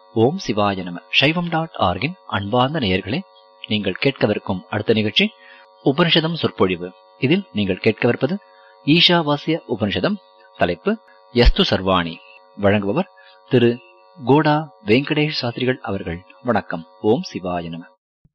ஓம் சிவாய நம சைவம் டாட் ஆர்கின் அன்பார்ந்த நேயர்களே நீங்கள் கேட்கவிருக்கும் அடுத்த நிகழ்ச்சி உபனிஷதம் சொற்பொழிவு இதில் நீங்கள் கேட்கவிருப்பது ஈஷாவாசிய உபனிஷதம் தலைப்பு எஸ்து சர்வாணி வழங்குபவர் திரு கோடா வெங்கடேஷ் சாஸ்திரிகள் அவர்கள் வணக்கம் ஓம் சிவாய நம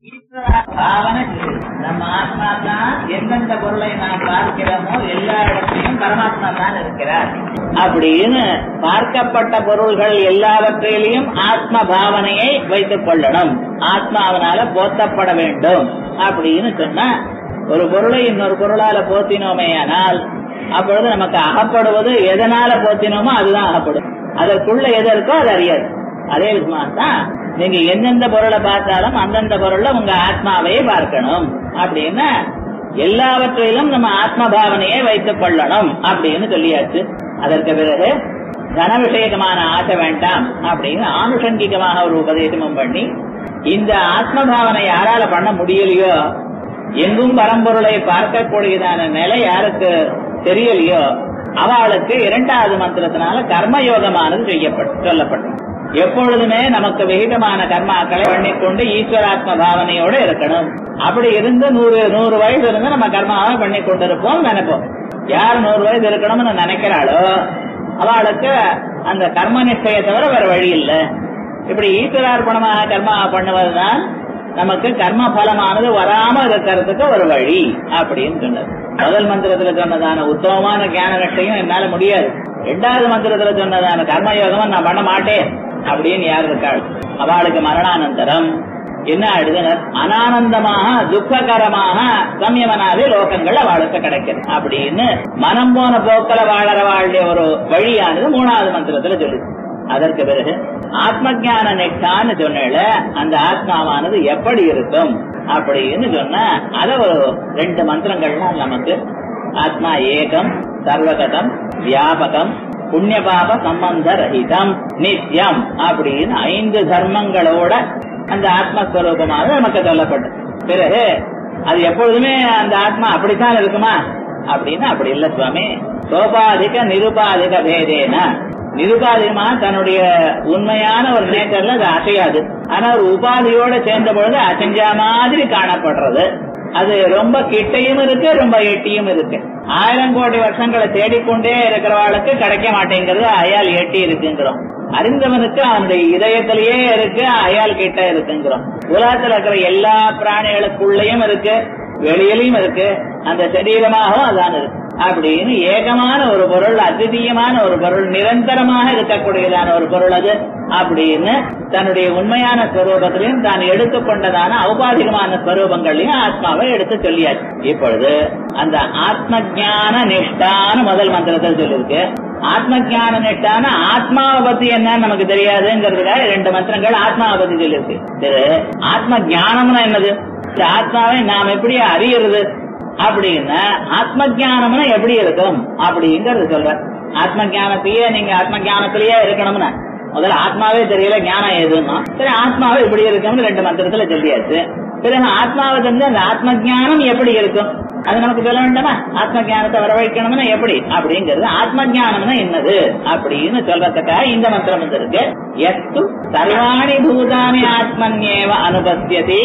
பாவனை செய்யுது. நம்ம ஆத்மா தான் எந்தெந்த பொருளை நாம் பார்க்கிறோமோ எல்லா இடத்திலும் பரமாத்மா தான் இருக்கிறார் அப்படின்னு பார்க்கப்பட்ட பொருள்கள் எல்லாவற்றிலையும் ஆத்ம பாவனையை வைத்துக் கொள்ளணும் ஆத்மாவனால போத்தப்பட வேண்டும் அப்படின்னு சொன்னா ஒரு பொருளை இன்னொரு பொருளால போத்தினோமேயானால் அப்பொழுது நமக்கு அகப்படுவது எதனால போத்தினோமோ அதுதான் அகப்படும் அதற்குள்ள எது இருக்கோ அது அறியாது அதே விதமா தான் நீங்க எந்தெந்த பொருளை பார்த்தாலும் அந்தந்த பொருள்ல உங்க ஆத்மாவை பார்க்கணும் அப்படின்னா எல்லாவற்றிலும் நம்ம ஆத்ம பாவனையை வைத்துக் கொள்ளணும் அப்படின்னு சொல்லியாச்சு அதற்கு பிறகு தன விஷயகமான ஆசை வேண்டாம் அப்படின்னு ஆனுஷங்கிகமாக ஒரு உபதேசமும் பண்ணி இந்த ஆத்ம பாவனை யாரால பண்ண முடியலையோ எங்கும் பரம்பொருளை பார்க்கக்கூடியதான நிலை யாருக்கு தெரியலையோ அவளுக்கு இரண்டாவது மந்திரத்தினால கர்மயோகமானது செய்யப்பட்டு சொல்லப்பட்டது எப்பொழுதுமே நமக்கு விகிதமான கர்மாக்களை பண்ணிக்கொண்டு ஈஸ்வராத்ம பாவனையோட இருக்கணும் அப்படி இருந்து நூறு நூறு வயசு இருந்து நம்ம கர்மாவை பண்ணி கொண்டிருப்போம் நினைப்போம் யார் நூறு வயசு இருக்கணும்னு நினைக்கிறாளோ அவளுக்கு அந்த கர்ம நிஷ்டையை தவிர வேற வழி இல்லை இப்படி ஈஸ்வரார்ப்பணமாக கர்மா பண்ணுவதுதான் நமக்கு கர்ம பலமானது வராம இருக்கிறதுக்கு ஒரு வழி அப்படின்னு சொன்னது முதல் மந்திரத்துல சொன்னதான உத்தமமான ஞான நிஷ்டையும் என்னால முடியாது ரெண்டாவது மந்திரத்துல சொன்னதான கர்மயோகமும் நான் பண்ண மாட்டேன் அப்படின்னு யார் இருக்காள் அவளுக்கு மரணானந்தரம் என்ன ஆயிடுதுனர் அனானந்தமாக துக்ககரமாக சமயமனாவே லோகங்கள் அவளுக்கு கிடைக்குது அப்படின்னு மனம் போன போக்கல வாழற வாழிய ஒரு வழியானது மூணாவது மந்திரத்துல சொல்லுது அதற்கு பிறகு ஆத்ம ஜான நிஷ்டான்னு சொன்னேல அந்த ஆத்மாவானது எப்படி இருக்கும் அப்படின்னு சொன்ன அத ஒரு ரெண்டு மந்திரங்கள்லாம் நமக்கு ஆத்மா ஏகம் சர்வகதம் வியாபகம் புண்ணிய பாப சம்பந்த ரஹிதம் நித்யம் அப்படின்னு ஐந்து தர்மங்களோட அந்த ஆத்மஸ்வரூபமாக நமக்கு சொல்லப்பட்டது பிறகு அது எப்பொழுதுமே அந்த ஆத்மா அப்படித்தான் இருக்குமா அப்படின்னு அப்படி இல்ல சுவாமி சோபாதிக நிருபாதிக பேதேன நிருபாதிகமா தன்னுடைய உண்மையான ஒரு நேச்சர்ல அது அசையாது ஆனா ஒரு உபாதியோட சேர்ந்த பொழுது அசைஞ்சா மாதிரி காணப்படுறது அது ரொம்ப கிட்டையும் இருக்கு ரொம்ப எட்டியும் இருக்கு ஆயிரம் கோடி வருஷங்களை தேடிக்கொண்டே இருக்கிறவாளுக்கு கிடைக்க மாட்டேங்கிறது அயால் எட்டி இருக்குங்கிறோம் அறிந்தவனுக்கு அவனுடைய இதயத்திலேயே இருக்கு அயால் கிட்ட இருக்குங்கிறோம் உலகத்துல இருக்கிற எல்லா பிராணிகளுக்குள்ளேயும் இருக்கு வெளியிலையும் இருக்கு அந்த சரீரமாகவும் அதான் இருக்கு அப்படின்னு ஏகமான ஒரு பொருள் அதிதீயமான ஒரு பொருள் நிரந்தரமாக இருக்கக்கூடியதான ஒரு பொருள் அது அப்படின்னு தன்னுடைய உண்மையான ஸ்வரூபத்திலையும் தான் எடுத்துக்கொண்டதான ஔபாதிகமான ஸ்வரூபங்களையும் ஆத்மாவை எடுத்து சொல்லியாச்சு இப்பொழுது அந்த ஆத்ம ஜான நிஷ்டான முதல் மந்திரத்தில் சொல்லியிருக்கு ஆத்ம ஜான நிஷ்டான ஆத்மாவை பத்தி என்னன்னு நமக்கு தெரியாதுங்கிறதுக்காக ரெண்டு மந்திரங்கள் ஆத்மாவை பத்தி சொல்லியிருக்கு சரி ஆத்ம ஜானம்னா என்னது இந்த ஆத்மாவை நாம் எப்படி அறியறது அப்படின்னா ஆத்ம ஜானம்னா எப்படி இருக்கும் அப்படிங்கறது சொல்ற ஆத்ம ஜானத்தையே நீங்க ஆத்ம ஜானத்திலேயே இருக்கணும்னா முதல்ல ஆத்மாவே தெரியல ஞானம் எதுன்னா சரி ஆத்மாவை எப்படி இருக்கும்னு ரெண்டு மந்திரத்துல சொல்லியாச்சு பிறகு ஆத்மாவை தெரிஞ்சு அந்த ஆத்ம ஜானம் எப்படி இருக்கும் அது நமக்கு சொல்ல வேண்டாமா ஆத்ம ஜானத்தை வரவழைக்கணும்னா எப்படி அப்படிங்கிறது ஆத்ம ஜானம்னா என்னது அப்படின்னு சொல்றதுக்காக இந்த மந்திரம் வந்து இருக்கு எஸ்து சர்வாணி பூதானி ஆத்மன்யேவ அனுபத்தியதி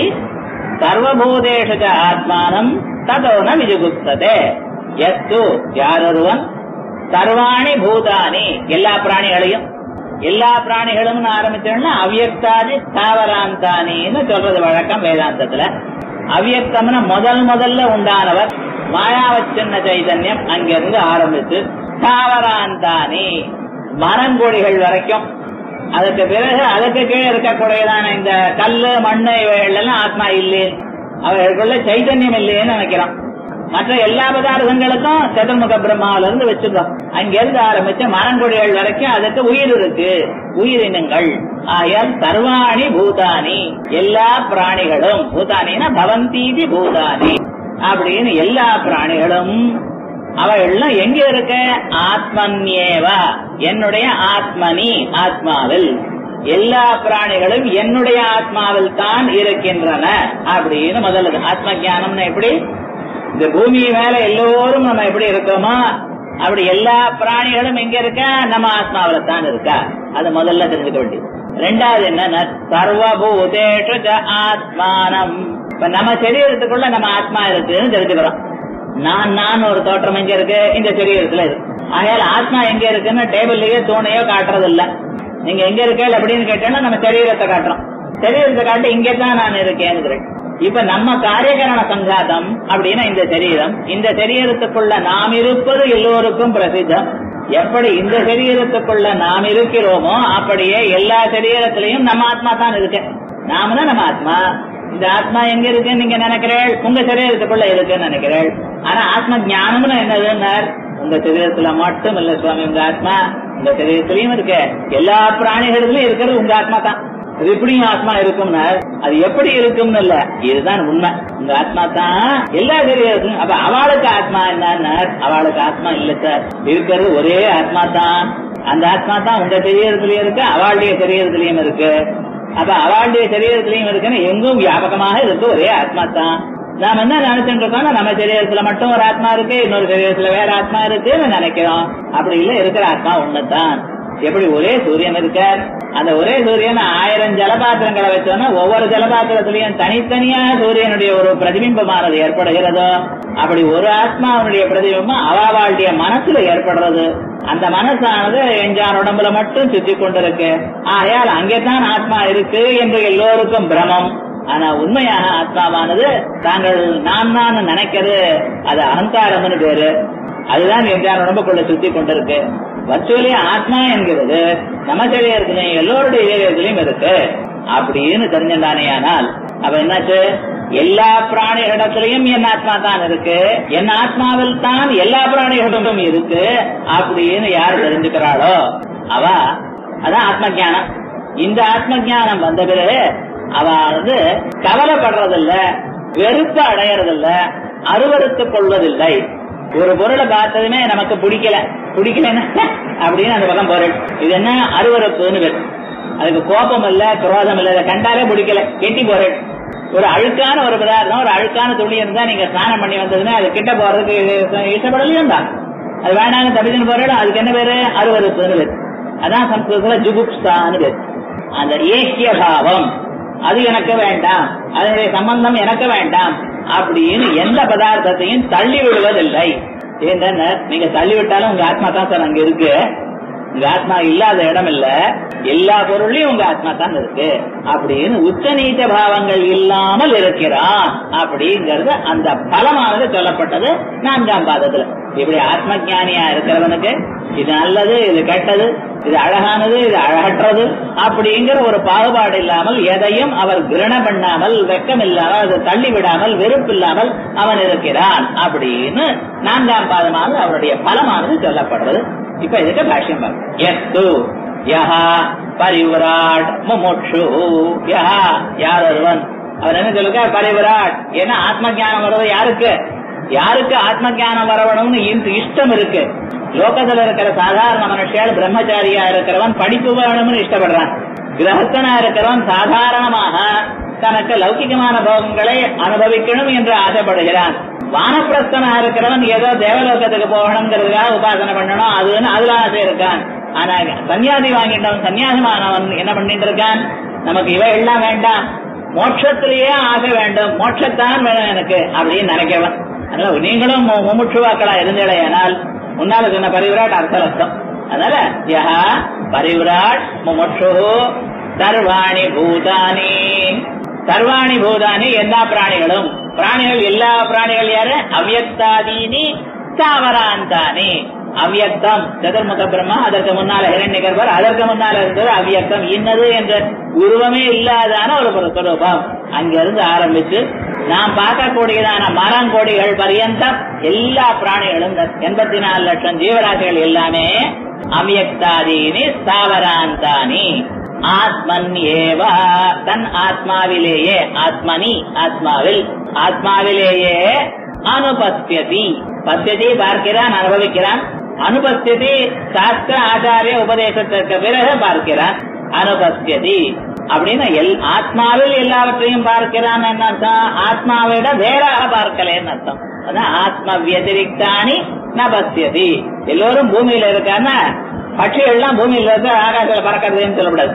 சர்வபூதேஷ ஆத்மானம் ததோ ந விஜுகுப்ததே எஸ்து யாரொருவன் சர்வாணி பூதானி எல்லா பிராணிகளையும் எல்லா பிராணிகளும் ஆரம்பிச்சோம்னா அவ்யக்தாதி ஸ்தாவராந்தானின்னு சொல்றது வழக்கம் வேதாந்தத்துல அவ்யக்தம்னா முதல் முதல்ல உண்டானவர் மாயாவச்சின்ன சைதன்யம் அங்கிருந்து ஆரம்பித்து ஸ்தாவராந்தானி மரங்கொடிகள் வரைக்கும் அதுக்கு பிறகு அதுக்கு கீழே இருக்கக்கூடியதான இந்த கல்லு மண்ணு இவைகள் எல்லாம் ஆத்மா இல்லையே அவைகளுக்குள்ள சைதன்யம் இல்லையேன்னு நினைக்கிறோம் மற்ற எல்லா பதார்த்தங்களுக்கும் சதுர்முக பிரம்மாவில இருந்து வச்சிருக்கோம் அங்கிருந்து ஆரம்பிச்சு மரங்கொடிகள் வரைக்கும் அதுக்கு உயிர் இருக்கு உயிரினங்கள் ஆயால் சர்வாணி பூதானி எல்லா பிராணிகளும் பூதானினா பவந்தீதி பூதானி அப்படின்னு எல்லா பிராணிகளும் அவைகள்லாம் எங்க இருக்க ஆத்மன்யேவா என்னுடைய ஆத்மனி ஆத்மாவில் எல்லா பிராணிகளும் என்னுடைய ஆத்மாவில் தான் இருக்கின்றன அப்படின்னு முதல்ல ஆத்ம ஜானம்னு எப்படி இந்த பூமி மேல எல்லோரும் நம்ம எப்படி இருக்கோமோ அப்படி எல்லா பிராணிகளும் எங்க இருக்க நம்ம ஆத்மாவில தான் இருக்கா அது முதல்ல தெரிஞ்சுக்க வேண்டியது ரெண்டாவது என்ன சர்வபூதேஷு ச ஆத்மானம் இப்ப நம்ம சரீரத்துக்குள்ள நம்ம ஆத்மா இருக்குன்னு தெரிஞ்சுக்கிறோம் நான் நான் ஒரு தோற்றம் எங்க இருக்கு இந்த சரீரத்துல இருக்கு ஆகையால ஆத்மா எங்க இருக்குன்னு டேபிள்லயோ தூணையோ காட்டுறது இல்ல நீங்க எங்க இருக்கேள் அப்படின்னு கேட்டேன்னா நம்ம சரீரத்தை காட்டுறோம் சரீரத்தை காட்டி இங்கே தான் நான் இருக்கேன்னு இப்ப நம்ம காரியகரண சங்காதம் அப்படின்னா இந்த சரீரம் இந்த சரீரத்துக்குள்ள நாம் இருப்பது எல்லோருக்கும் பிரசித்தம் எப்படி இந்த சரீரத்துக்குள்ள நாம் இருக்கிறோமோ அப்படியே எல்லா சரீரத்திலையும் நம்ம ஆத்மா தான் இருக்கு நாம தான் நம்ம ஆத்மா இந்த ஆத்மா எங்க இருக்குன்னு நீங்க நினைக்கிறேள் உங்க சரீரத்துக்குள்ள இருக்குன்னு நினைக்கிறேள் ஆனா ஆத்ம ஞானம்னு என்னதுன்னார் உங்க சரீரத்துல மட்டும் இல்ல சுவாமி உங்க ஆத்மா உங்க சரீரத்திலயும் இருக்கு எல்லா பிராணிகளிலும் இருக்கிறது உங்க ஆத்மா தான் அது எப்படியும் ஆத்மா இருக்கும்னா அது எப்படி இருக்கும்னு இல்ல இதுதான் உண்மை உங்க ஆத்மா தான் எல்லா சரீரத்திலும் அப்ப அவளுக்கு ஆத்மா என்னன்னா அவளுக்கு ஆத்மா இல்ல சார் இருக்கிறது ஒரே ஆத்மா தான் அந்த ஆத்மா தான் உங்க சரீரத்திலயும் இருக்கு அவளுடைய சரீரத்திலயும் இருக்கு அப்ப அவளுடைய சரீரத்திலயும் இருக்குன்னு எங்கும் வியாபகமாக இருக்கு ஒரே ஆத்மா தான் நாம என்ன நினைச்சுட்டு இருக்கோம் நம்ம சரீரத்துல மட்டும் ஒரு ஆத்மா இருக்கு இன்னொரு சரீரத்துல வேற ஆத்மா இருக்குன்னு நினைக்கிறோம் அப்படி இல்ல இருக்கிற ஆத்மா ஒண்ணுதான் எப்படி ஒரே சூரியன் இருக்கார் அந்த ஒரே சூரியன் ஆயிரம் ஜலபாத்திரங்களை வச்சோன்னா ஒவ்வொரு ஜலபாத்திரத்திலையும் தனித்தனியா சூரியனுடைய ஒரு பிரதிபிம்பமானது ஏற்படுகிறதோ அப்படி ஒரு ஆத்மாவுடைய பிரதிபிம்பம் அவாவாளுடைய மனசுல ஏற்படுறது அந்த மனசானது எஞ்சான் உடம்புல மட்டும் சுத்தி கொண்டிருக்கு ஆகையால் அங்கேதான் ஆத்மா இருக்கு என்று எல்லோருக்கும் பிரமம் ஆனா உண்மையாக ஆத்மாவானது தாங்கள் நான் நான் நினைக்கிறது அது அகங்காரம்னு பேரு அதுதான் எஞ்சான் உடம்புக்குள்ள சுத்தி கொண்டிருக்கு வர்ச்சுவலி ஆத்மா என்கிறது நம்ம சரீரத்திலையும் எல்லோருடைய சரீரத்திலையும் இருக்கு அப்படின்னு தெரிஞ்சின்றானே ஆனால் அப்ப என்னாச்சு எல்லா பிராணிகளிடத்திலையும் என் ஆத்மா தான் இருக்கு என் ஆத்மாவில் தான் எல்லா பிராணிகளிடமும் இருக்கு அப்படின்னு யார் தெரிஞ்சுக்கிறாளோ அவ அதான் ஆத்ம ஞானம் இந்த ஆத்ம ஞானம் வந்த பிறகு அவ வந்து கவலைப்படுறதில்ல வெறுப்பு அடையறதில்ல அருவறுத்துக் கொள்வதில்லை ஒரு பொருளை பார்த்ததுமே நமக்கு பிடிக்கல பிடிக்கலன்னா அப்படின்னு அந்த பக்கம் பொருள் இது என்ன அருவறுப்புன்னு பேர் அதுக்கு கோபம் இல்ல குரோதம் இல்ல இதை கண்டாலே பிடிக்கல கெட்டி பொருள் ஒரு அழுக்கான ஒரு பதார்த்தம் ஒரு அழுக்கான துணி இருந்தா நீங்க ஸ்நானம் பண்ணி வந்ததுன்னா அது கிட்ட போறதுக்கு இஷ்டப்படலையும் தான் அது வேண்டாங்க தப்பிச்சுன்னு போறோம் அதுக்கு என்ன பேரு அருவறுப்புன்னு பேர் அதான் சம்ஸ்கிருதத்துல ஜுகுப்சான்னு பேர் அந்த ஏக்கிய பாவம் அது எனக்கு வேண்டாம் அதனுடைய சம்பந்தம் எனக்கு வேண்டாம் அப்படின்னு எந்த பதார்த்தத்தையும் தள்ளி விடுவதில்லை ஏன்னா நீங்க தள்ளி விட்டாலும் உங்க ஆத்மா தான் சார் அங்க இருக்கு உங்க ஆத்மா இல்லாத இடம் இல்ல எல்லா பொருளையும் உங்க ஆத்மா தான் இருக்கு அப்படின்னு உச்ச நீச்ச பாவங்கள் இல்லாமல் இருக்கிறான் அப்படிங்கறது அந்த பலமானது சொல்லப்பட்டது நான்காம் பாதத்துல இப்படி ஆத்ம ஞானியா இருக்கிறவனுக்கு இது நல்லது இது கெட்டது இது அழகானது இது அழகற்றது அப்படிங்கிற ஒரு பாகுபாடு இல்லாமல் எதையும் அவர் கிரண பண்ணாமல் வெக்கம் இல்லாமல் அதை தள்ளி விடாமல் வெறுப்பு இல்லாமல் அவன் இருக்கிறான் அப்படின்னு நான்காம் பாதமானது அவருடைய பலமானது சொல்லப்படுறது இப்ப இதுக்கு பாஷ்யம் எஸ்து யஹா பரிவராட் முமுட்சு யஹா யார் ஒருவன் அவர் என்ன சொல்லுங்க பரிவராட் ஏன்னா ஆத்ம ஞானம் வர்றது யாருக்கு யாருக்கு ஆத்ம ஞானம் வரவணும்னு இந்த இஷ்டம் இருக்கு லோகத்துல இருக்கிற சாதாரண மனுஷியால் பிரம்மச்சாரியா இருக்கிறவன் படிப்பு வேணும்னு இஷ்டப்படுறான் கிரகஸ்தனா இருக்கிறவன் சாதாரணமாக தனக்கு லௌகிகமான போகங்களை அனுபவிக்கணும் என்று ஆசைப்படுகிறான் வானப்பிரஸ்தனா இருக்கிறவன் ஏதோ தேவலோகத்துக்கு போகணுங்கிறதுக்காக உபாசனை பண்ணணும் அதுன்னு அதுல ஆசை இருக்கான் ஆனா சன்னியாசி வாங்கிட்டவன் சன்னியாசமானவன் என்ன பண்ணிட்டு இருக்கான் நமக்கு இவை எல்லாம் வேண்டாம் மோட்சத்திலேயே ஆசை வேண்டும் மோட்சத்தான் வேணும் எனக்கு அப்படின்னு நினைக்கிறவன் அதனால நீங்களும் முமுட்சுவாக்களா இருந்தீங்களேனால் முன்னால சொன்ன பரிவிராட் அர்த்தலப்தம் அதனால யஹா பரிவிராட் முமுட்சு சர்வாணி பூதானி சர்வாணி பூதானி எல்லா பிராணிகளும் பிராணிகள் எல்லா பிராணிகள் யாரு அவ்யக்தாதீனி சாவராந்தானி அவ்யக்தம் சதுர்முக பிரம்மா அதற்கு முன்னால இரண்ய கர்ப்பர் அதற்கு முன்னால இருந்தது அவ்யக்தம் இன்னது என்ற உருவமே இல்லாதான ஒரு சுரூபம் அங்கிருந்து ஆரம்பிச்சு நாம் பார்க்கக்கூடியதான மரங்கொடிகள் பரியந்தம் எல்லா பிராணிகளும் எண்பத்தி நாலு லட்சம் ஜீவராசிகள் எல்லாமே அவ்யக்தாதீனி ஸ்தாவராந்தானி ஆத்மன் ஏவ தன் ஆத்மாவிலேயே ஆத்மனி ஆத்மாவில் ஆத்மாவிலேயே அனுபத்தியதி பத்தியதி பார்க்கிறான் அனுபவிக்கிறான் அனுபத்தியதி சாஸ்திர ஆச்சாரிய உபதேசத்திற்கு பிறகு பார்க்கிறான் அனுபத்தியதி அப்படின்னு எல் ஆத்மாவில் எல்லாவற்றையும் பார்க்கிறான் என்ன அர்த்தம் ஆத்மாவிட வேறாக பார்க்கலன்னு அர்த்தம் அதான் ஆத்ம வியதிரிக்தானி நபத்தியதி எல்லோரும் பூமியில இருக்கான்னா பட்சிகள்லாம் பூமியில இருந்து ஆகாசத்துல பறக்கிறதுன்னு சொல்லக்கூடாது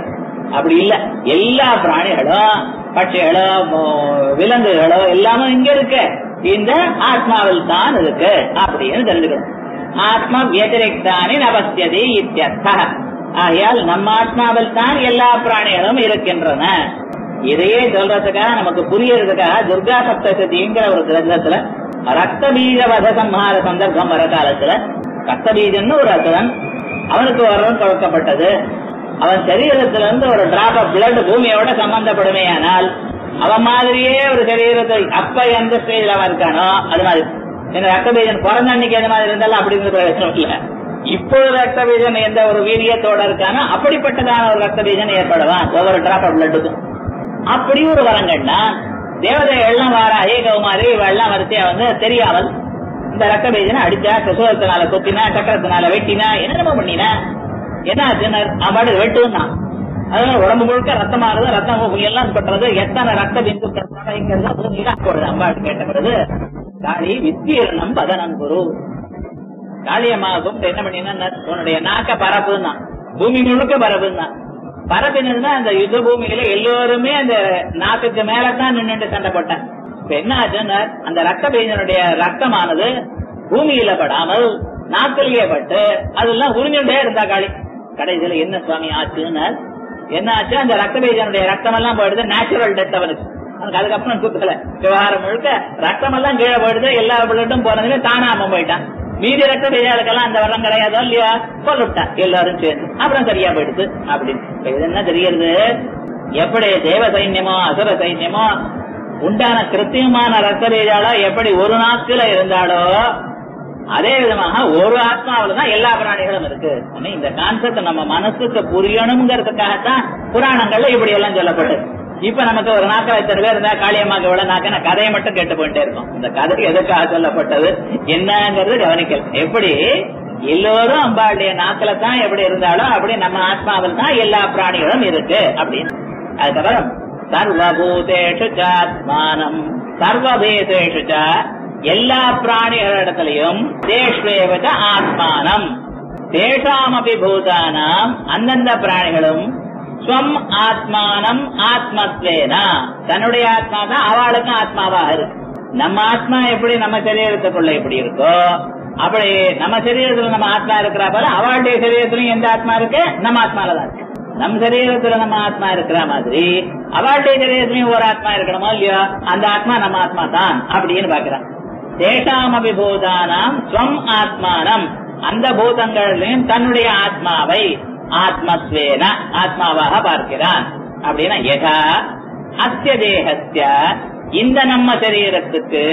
அப்படி இல்ல எல்லா பிராணிகளும் பட்சிகளோ மோ- விலங்குகளோ எல்லாமே இங்க இருக்கு இந்த ஆத்மாவில் தான் இருக்கு அப்படின்னு தெரிஞ்சுக்கணும் ஆத்மா வியதிரிக்தானி நபஸ்யதி இத்தியர்த்த ஆகையால் நம்ம ஆத்மாவில் தான் எல்லா பிராணிகளும் இருக்கின்றன இதையே சொல்றதுக்காக நமக்கு புரியறதுக்காக துர்கா சப்தசதிங்கிற ஒரு கிரந்தத்துல ரத்த பீஜ வத சம்ஹார சந்தர்ப்பம் வர காலத்துல ரத்த பீஜன்னு ஒரு அசுரன் அவனுக்கு வரவன் கொடுக்கப்பட்டது அவன் சரீரத்துல இருந்து ஒரு டிராப் ஆஃப் பிளட் பூமியோட சம்பந்தப்படுமேயானால் அவன் மாதிரியே ஒரு சரீரத்தை அப்ப எந்த ஸ்டேஜ்ல அவன் இருக்கானோ அது மாதிரி இந்த ரத்தபீஜன் பிறந்த அன்னைக்கு எந்த மாதிரி இருந்தாலும் அப்படிங்கிற பிரயோஜனம் இல்ல இப்பொழுது ரத்தபீஜன் எந்த ஒரு வீரியத்தோட இருக்கானோ அப்படிப்பட்டதான ஒரு ரத்தபீஜன் ஏற்படுவான் ஒவ்வொரு டிராப் ஆஃப் பிளட்டுக்கும் அப்படி ஒரு வரங்கள்னா தேவதைகள்லாம் வாராகி கௌமாரி இவெல்லாம் வரிசையா வந்து தெரியாமல் இந்த ரத்த பீஜனை அடிச்சா பிரசுரத்தினால கொத்தினா சக்கரத்தினால வெட்டினா என்னென்னமோ பண்ணினா என்ன ஆச்சுன்னா அவன் வெட்டுன்னா அதனால உடம்பு முழுக்க ரத்தமானது ரத்தம் எல்லாம் பண்றது எத்தனை ரத்த பிந்துக்கள் பிரவகிக்கிறதோ பூமியில அப்பொழுது அம்பாள் கேட்டப்படுது காளி விஸ்தீரணம் பதனன் குரு காளியம்மா கூப்பிட்டு என்ன பண்ணினா உன்னுடைய நாக்க பரப்புன்னா பூமி முழுக்க பரப்புன்னா பரப்பினதுன்னா அந்த யுத்த பூமியில எல்லோருமே அந்த நாக்குக்கு மேலதான் நின்னுட்டு சண்டை போட்டாங்க இப்ப என்ன ஆச்சுன்னா அந்த ரத்த பீஜனுடைய ரத்தமானது பூமியில படாமல் நாக்கிலேயே பட்டு அதெல்லாம் உறிஞ்சுட்டே இருந்தா காளி கடைசியில என்ன சுவாமி ஆச்சுன்னு என்ன ஆச்சு அந்த ரத்த பீஜனுடைய ரத்தம் எல்லாம் போயிடுது நேச்சுரல் டெத் அவனுக்கு அவனுக்கு அதுக்கப்புறம் குத்தல விவகாரம் முழுக்க ரத்தம் எல்லாம் கீழே போயிடுது எல்லா பிள்ளைட்டும் போனதுல தானாம போயிட்டான் மீதி ரத்த பீஜாளுக்கெல்லாம் அந்த வரம் கிடையாதோ இல்லையா கொல்லுட்டான் எல்லாரும் சேர்ந்து அப்புறம் சரியா போயிடுது அப்படின்னு இப்ப இது என்ன தெரிகிறது எப்படி தேவ சைன்யமோ அசுர சைன்யமோ உண்டான கிருத்தியமான ரத்த பீஜாலோ எப்படி ஒரு நாட்கள இருந்தாலோ அதே விதமாக ஒரு ஆத்மாவில தான் எல்லா பிராணிகளும் இருக்கு ஆனா இந்த கான்செப்ட் நம்ம மனசுக்கு புரியணுங்கிறதுக்காகத்தான் புராணங்கள்ல இப்படி எல்லாம் சொல்லப்பட்டது இப்ப நமக்கு ஒரு நாக்கில் இத்தனை பேர் இருந்தா காளியம்மாக்கு எவ்வளவு நாக்க நான் கதையை மட்டும் கேட்டு போயிட்டே இருக்கோம் இந்த கதை எதுக்காக சொல்லப்பட்டது என்னங்கிறது கவனிக்கல எப்படி எல்லோரும் அம்பாளுடைய நாக்கில தான் எப்படி இருந்தாலும் அப்படி நம்ம ஆத்மாவில் தான் எல்லா பிராணிகளும் இருக்கு அப்படின்னு அதுக்கப்புறம் சர்வபூதேஷு சாத்மானம் சர்வபேதேஷு ச எல்லா பிராணிகளிடத்திலையும் தேஷ்வேவச்ச ஆத்மானம் தேஷாமபி பூதானாம் அந்தந்த பிராணிகளும் ஸ்வம் ஆத்மானம் ஆத்மத்வேனா தன்னுடைய ஆத்மா தான் அவளுக்கும் ஆத்மாவாக இருக்கு நம்ம ஆத்மா எப்படி நம்ம சரீரத்துக்குள்ள எப்படி இருக்கோ அப்படி நம்ம சரீரத்துல நம்ம ஆத்மா இருக்கிற போல அவளுடைய சரீரத்திலும் எந்த ஆத்மா இருக்கு நம்ம ஆத்மால தான் இருக்கு நம்ம சரீரத்துல நம்ம ஆத்மா இருக்கிற மாதிரி அவளுடைய சரீரத்திலையும் ஒரு ஆத்மா இருக்கணுமோ இல்லையோ அந்த ஆத்மா நம்ம ஆத்மா தான் அப்படின்னு பாக்குறான் தேஷாம் அபிபூதானாம் ஸ்வம் ஆத்மானம் அந்த பூதங்களிலும் தன்னுடைய ஆத்மாவை ஆத்மஸ்வேன ஆத்மாவாக பார்க்கிறான் அப்படின்னா யதா அஸ்ய தேகஸ்ய இந்த நம்ம சரீரத்துக்கு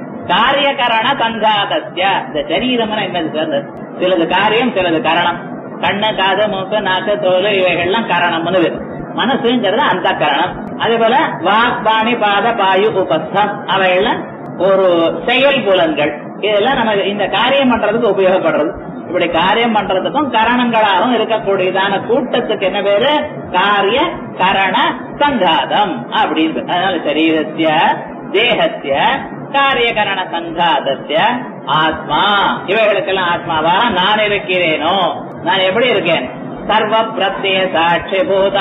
காரியகரண சங்காதஸ்ய இந்த சரீரம்னா என்னது சார் சிலது காரியம் சிலது கரணம் கண்ணு காது மூக்கு நாக்கு தோல் இவைகள்லாம் கரணம்னு பேரு மனசுங்கிறது அந்த கரணம் அதே போல வாக் பாணி பாத பாயு உபஸ்தம் அவைகள்லாம் ஒரு செயல் புலன்கள் இதெல்லாம் நம்ம இந்த காரியம் பண்றதுக்கு உபயோகப்படுறது இப்படி காரியம் பண்றதுக்கும் கரணங்களாகவும் இருக்கக்கூடியதான கூட்டத்துக்கு என்ன பேரு காரிய கரண சங்காதம் அப்படின்னு அதனால சரீரத்திய தேகத்திய காரியகரண சங்காதத்திய ஆத்மா இவைகளுக்கெல்லாம் ஆத்மாவா நான் இருக்கிறேனோ நான் எப்படி இருக்கேன் சர்வ பிரத்ய சாட்சி பூதா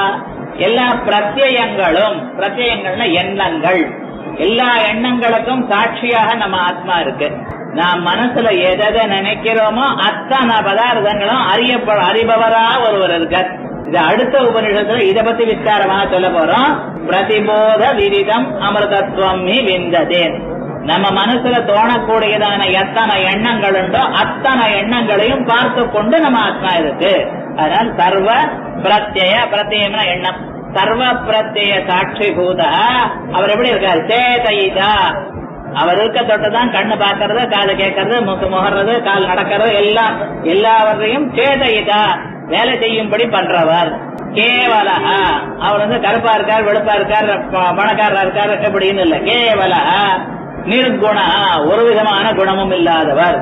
எல்லா பிரத்யங்களும் பிரத்யங்கள்னா எண்ணங்கள் எல்லா எண்ணங்களுக்கும் சாட்சியாக நம்ம ஆத்மா இருக்கு நாம் மனசுல எதை நினைக்கிறோமோ அத்தனை பதார்த்தங்களும் அறியப்பட அறிபவரா ஒருவர் இருக்கார் இது அடுத்த உபநிஷத்துல இத பத்தி விஸ்தாரமாக சொல்ல போறோம் பிரதிபோத விரிதம் அமிர்தத்துவம் விந்ததேன் நம்ம மனசுல தோணக்கூடியதான எத்தனை எண்ணங்கள் உண்டோ அத்தனை எண்ணங்களையும் பார்த்து கொண்டு நம்ம ஆத்மா இருக்கு அதனால் சர்வ பிரத்யய பிரத்யம்னா எண்ணம் சர்வ பிரத்யய சாட்சி பூத அவர் எப்படி இருக்கார் சேதைதா அவர் இருக்க தொட்டுதான் கண்ணு பார்க்கறது காது கேட்கறது மூக்கு முகர்றது கால் நடக்கிறது எல்லாம் எல்லாவற்றையும் சேதைதா வேலை செய்யும்படி பண்றவர் கேவலஹா அவர் வந்து கருப்பா இருக்கார் வெளுப்பா இருக்கார் ப- பணக்காரரா இருக்கார் எப்படின்னு இல்ல கேவலஹா நிர்குணா ஒரு விதமான குணமும் இல்லாதவர்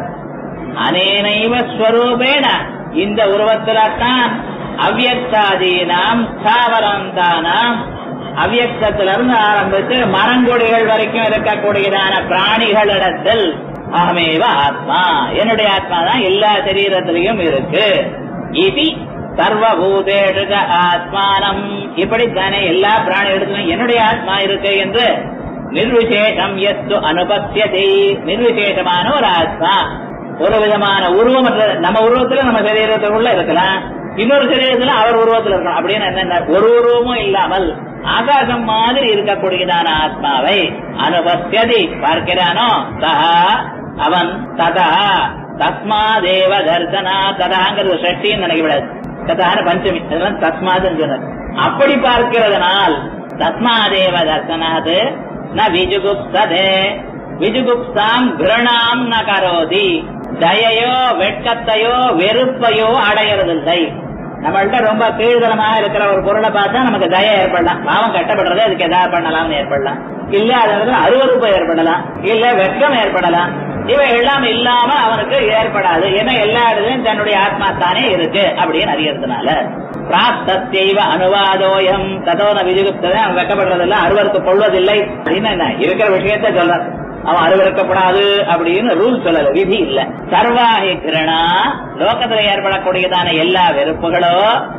அனேனைவ ஸ்வரூபேன இந்த உருவத்தில்தான் அவ்யக்தாதீனாம் ஸ்தாவரந்தானாம் அவ்யக்தத்திலிருந்து ஆரம்பித்து மரங்கொடிகள் வரைக்கும் இருக்கக்கூடியதான பிராணிகளிடத்தில் அகமேவ ஆத்மா என்னுடைய ஆத்மா தான் எல்லா சரீரத்திலையும் இருக்கு இது சர்வபூதேஷு ஆத்மானம் இப்படித்தானே எல்லா பிராணிகளுக்கும் என்னுடைய ஆத்மா இருக்கு என்று நிர்விசேஷம் எத்து அனுபத்தியதை நிர்விசேஷமான ஒரு ஆத்மா ஒரு விதமான உருவமற்ற நம்ம உருவத்துல நம்ம சரீரத்துக்குள்ள இருக்கலாம் இன்னொரு சரீரத்துல அவர் உருவத்துல இருக்கலாம் அப்படின்னு என்ன ஒரு உருவமும் இல்லாமல் ஆகாசம் மாதிரி இருக்கக்கூடியதான ஆத்மாவை அனுபத்தியதி பார்க்கிறானோ சஹா அவன் ததா தஸ்மா தேவ தர்சனா ததாங்கிறது சஷ்டின்னு நினைக்கப்படாது ததான பஞ்சமி அதெல்லாம் தஸ்மாதுன்னு சொன்னார் அப்படி பார்க்கிறதுனால் தஸ்மாதேவ தர்சனாது ந விஜுகுப்ததே விஜுகுப்தாம் கிரணாம் ந கரோதி தயையோ வெட்கத்தையோ வெறுப்பையோ அடையறதில்லை நம்மள்ட்ட ரொம்ப கீழ்தளமாக இருக்கிற ஒரு பொருளை பார்த்தா நமக்கு தய ஏற்படலாம் பாவம் கட்டப்படுறது அதுக்கு எதாவது பண்ணலாம்னு ஏற்படலாம் இல்ல அது அருவறுப்பு ஏற்படலாம் இல்ல வெட்கம் ஏற்படலாம் இவை எல்லாம் இல்லாம அவனுக்கு ஏற்படாது ஏன்னா எல்லா இடத்துலயும் தன்னுடைய ஆத்மா தானே இருக்கு அப்படின்னு அறியறதுனால பிராப்தத்தைவ அனுவாதோயம் ததோன விதிகுப்ததை அவன் வெட்டப்படுறதில்லை அருவருக்கு கொள்வதில்லை அப்படின்னு என்ன இருக்கிற விஷயத்த சொல்ற அவன் அருவருக்கப்படாது அப்படின்னு ரூல் சொல்லல விதி இல்ல சர்வாகி கிரணா லோகத்துல ஏற்படக்கூடியதான எல்லா வெறுப்புகளோ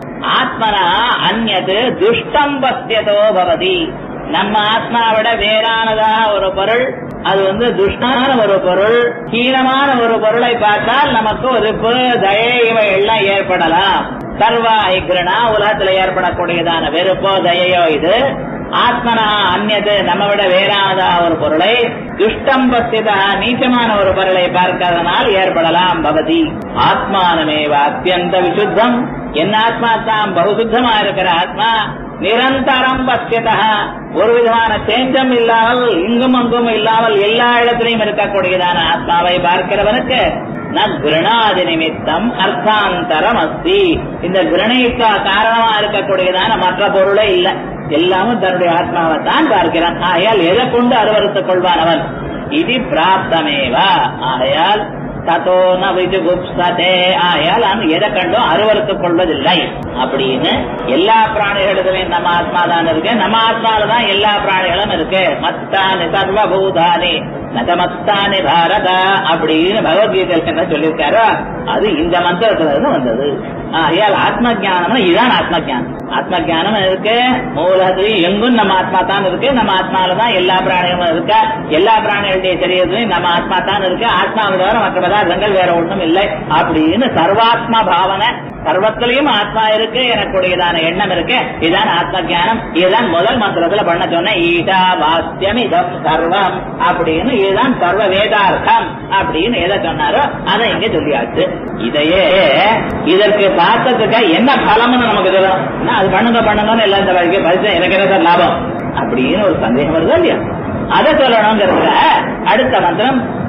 ஆத்மனா அந்நது துஷ்டம் பத்தியதோ பவதி நம்ம ஆத்மாவிட வேறானதாக ஒரு பொருள் அது வந்து துஷ்டான ஒரு பொருள் ஹீனமான ஒரு பொருளை பார்த்தால் நமக்கு ஒரு தயை இவை எல்லாம் ஏற்படலாம் சர்வாஹி கிருணா உலகத்துல ஏற்படக்கூடியதான வெறுப்போ தயையோ இது ஆத்மனா அந்நது நம்ம விட வேறானதா ஒரு பொருளை துஷ்டம் பஸ்திதா நீச்சமான ஒரு பொருளை பார்க்கிறதுனால் ஏற்படலாம் பவதி ஆத்மானமேவ அத்தியந்த விசுத்தம் என் ஆத்மா தான் பகுசுத்தமா இருக்கிற ஆத்மா நிரந்தரம் பசியதா ஒரு விதமான சேஞ்சம் இல்லாமல் இங்கும் அங்கும் இல்லாமல் எல்லா இடத்திலையும் இருக்கக்கூடியதான ஆத்மாவை பார்க்கிறவனுக்கு ந கிருணாதி நிமித்தம் அர்த்தாந்தரம் அஸ்தி இந்த கிருணைக்கு காரணமா இருக்கக்கூடியதான மற்ற பொருளே இல்ல எல்லாமும் தன்னுடைய ஆத்மாவை தான் பார்க்கிறான் ஆகையால் எதை கொண்டு அருவறுத்துக் கொள்வான் அவன் இது பிராப்தமேவா ஆகையால் ததோ ந விஜுகுப்சதே ஆயால் அவன் எதை கண்டும் அருவறுத்துக் கொள்வதில்லை அப்படின்னு எல்லா பிராணிகளிடத்திலையும் நம்ம ஆத்மா தான் இருக்கு நம்ம ஆத்மால தான் எல்லா பிராணிகளும் இருக்கு மத்தானி சர்வபூதானி நதமத்தானி பாரதா அப்படின்னு பகவத்கீதையில் என்ன சொல்லியிருக்காரோ அது இந்த மந்திரத்துல இருந்து வந்தது ஆகையால் ஆத்ம ஜானம் இதுதான் ஆத்ம ஜானம் ஆத்ம ஜானம் இருக்கு மூலத்திலையும் எங்கும் நம்ம ஆத்மா தான் இருக்கு நம்ம ஆத்மால தான் எல்லா பிராணிகளும் இருக்க எல்லா பிராணிகளுடைய சரீரத்திலையும் நம்ம ஆத்மா தான் இருக்கு ஆத்மாவை தவிர மற்ற பதார்த்தங்கள் வேற ஒண்ணும் இல்லை அப்படின்னு சர்வாத்மா பாவனை சர்வத்திலையும் ஆத்மா இருக்கு எனக்குடையதான எண்ணம் இருக்கு இதுதான் ஆத்ம ஜானம் இதுதான் முதல் மந்திரத்துல பண்ண சொன்ன ஈஷா வாஸ்யம் இதம் சர்வம் அப்படின்னு இதுதான் சர்வ வேதார்த்தம் அப்படின்னு எதை சொன்னாரோ அதை இங்க சொல்லியாச்சு இதையே இதற்கு பார்த்ததுக்கு என்ன பலம்னு நமக்கு சொல்லணும் அது பண்ணுங்க பண்ணுங்கன்னு எல்லாம் இந்த வரைக்கும் பரிசு எனக்கு என்ன சார் லாபம் அப்படின்னு ஒரு சந்தேகம் வருதா இல்லையா அதை சொல்லணுங்கிறதுல அடுத்த மந்திரம்